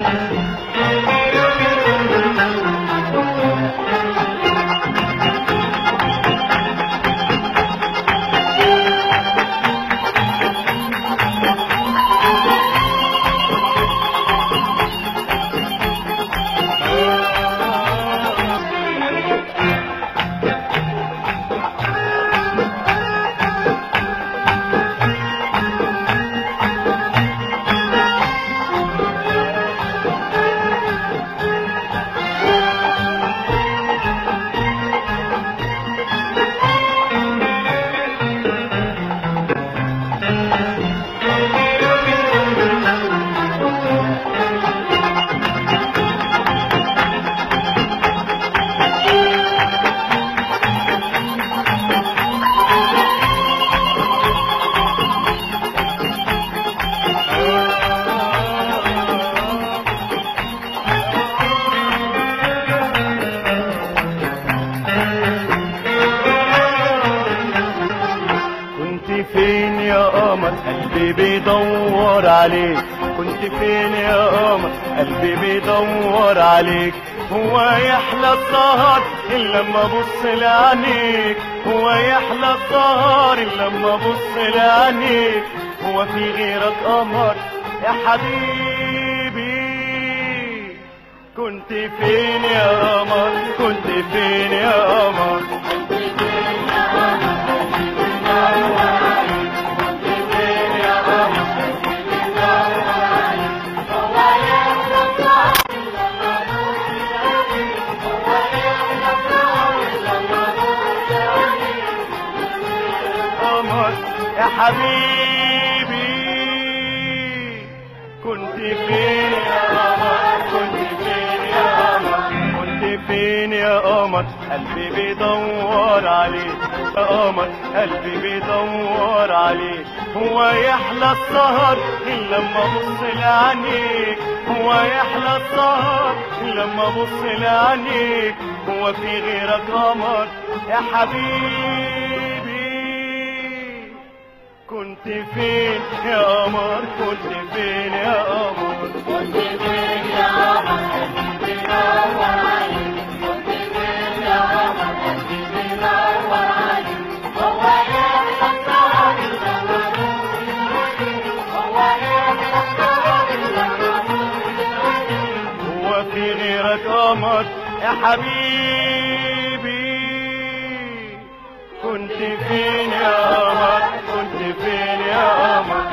كنت فين يا قمر قلبي بيدور عليك كنت فين يا قمر قلبي بيدور عليك هو يحلى السهر إلا لما ابص لعينيك هو يحلى السهر إلا لما ابص لعينيك هو في غيرك قمر يا حبيبي كنت فين يا قمر كنت فين يا قمر قمر يا حبيبي كنت فين يا قمر كنت فين يا قمر كنت فين يا قمر قلبي بيدور عليك يا قمر قلبي بيدور عليك هو يحلى السهر إلا لما ابص لعينيك هو يحلى السهر إلا لما ابص لعينيك هو في غيرك قمر يا حبيبي كنت فين يا قمر كنت فين يا قمر هو في غيرك قمر يا حبيبي كنت فين يا قمر كنت فين يا قمر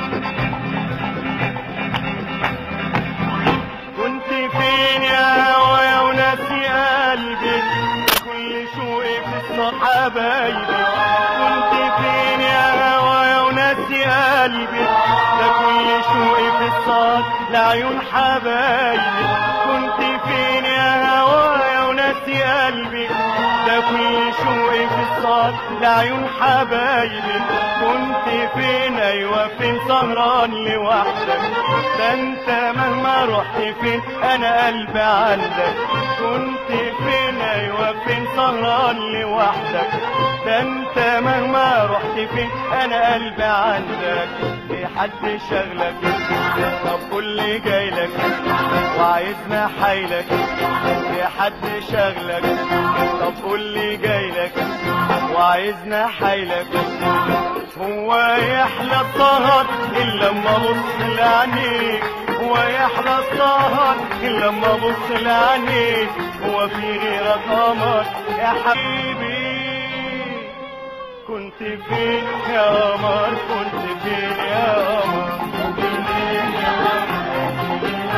كنت فين يا هوايا وناسي قلبي كل شوقي في الصحابة حبايبي كنت فين يا هوايا وناسي قلبي ده كل شوقي في الصاد لعيون حبايبي كنت فين يا هوايا وناسي قلبي ده كل شوقي في الصاد لعيون حبايبي كنت فين ايوه فين سهران لوحدك ده انت مهما رحت فين انا قلبي عندك كنت فين ايوه فين سهران لوحدك ده انت مهما رحت فين انا قلبي عندك في حد شغلك طب كل جاي لك وعايزنا حيلك في حد شغلك طب قول لي جاي لك وعايزنا حيلك هو يحلى السهر الا لما ابص لعينيك هو يحلى السهر الا لما ابص لعينيك هو في غيرك قمر يا حبيبي كنت فين يا قمر كنت فين يا قمر كنت فين يا قمر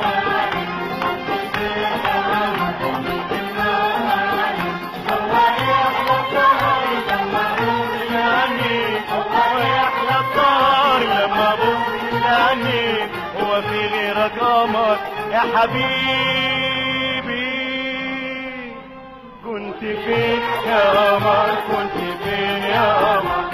هو في غيرك قمر يا حبيبي كنت فين يا قمر كنت فين يا قمر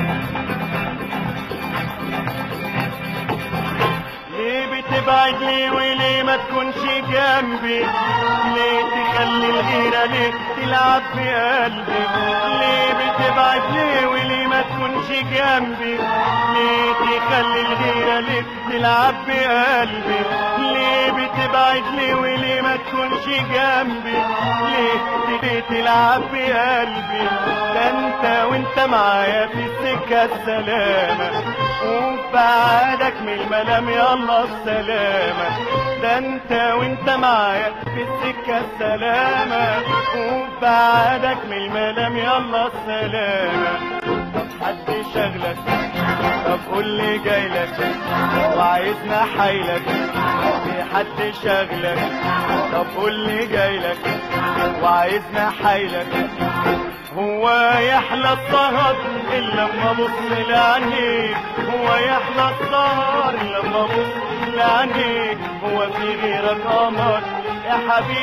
ليه بتبعد لي وليه ما تكونش جنبي ليه تخلي الغيرة ليه تلعب في قلبي ليه بتبعد ليه وليه ما تكونش جنبي ليه تخلي الغيرة ليه تلعب في قلبي ليه بتبعد قاعد لي وليه ما تكونش جنبي ليه تيجي تلعب بقلبي ده انت وانت معايا في السكة السلامة وبعدك من الملام يلا السلامة ده انت وانت معايا في السكة السلامة وبعدك من الملام يلا السلامة حد شغلك طب قول لي جايلك وعايزنا حيلك في حد شغلك طب قول لي جايلك وعايزنا حيلك هو يحلى السهر الا لما ابص لعينيك هو يحلى السهر الا لما ابص لعينيك هو في غيرك قمر يا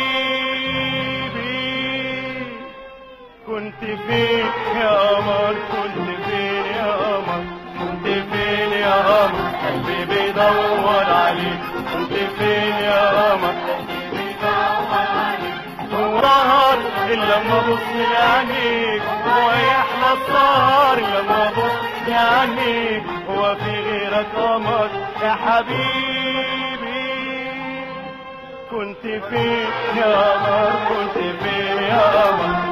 حبيبي كنت فين يا قمر كنت فين يا قمر كنت فين يا قمر قلبي بيدور عليك كنت فين يا قمر قلبي بيدور عليك هو نهار الا لما ابص لعينيك هو يحلى السهر لما ابص لعينيك هو في غيرك قمر يا حبيبي كنت فين يا قمر كنت فين يا قمر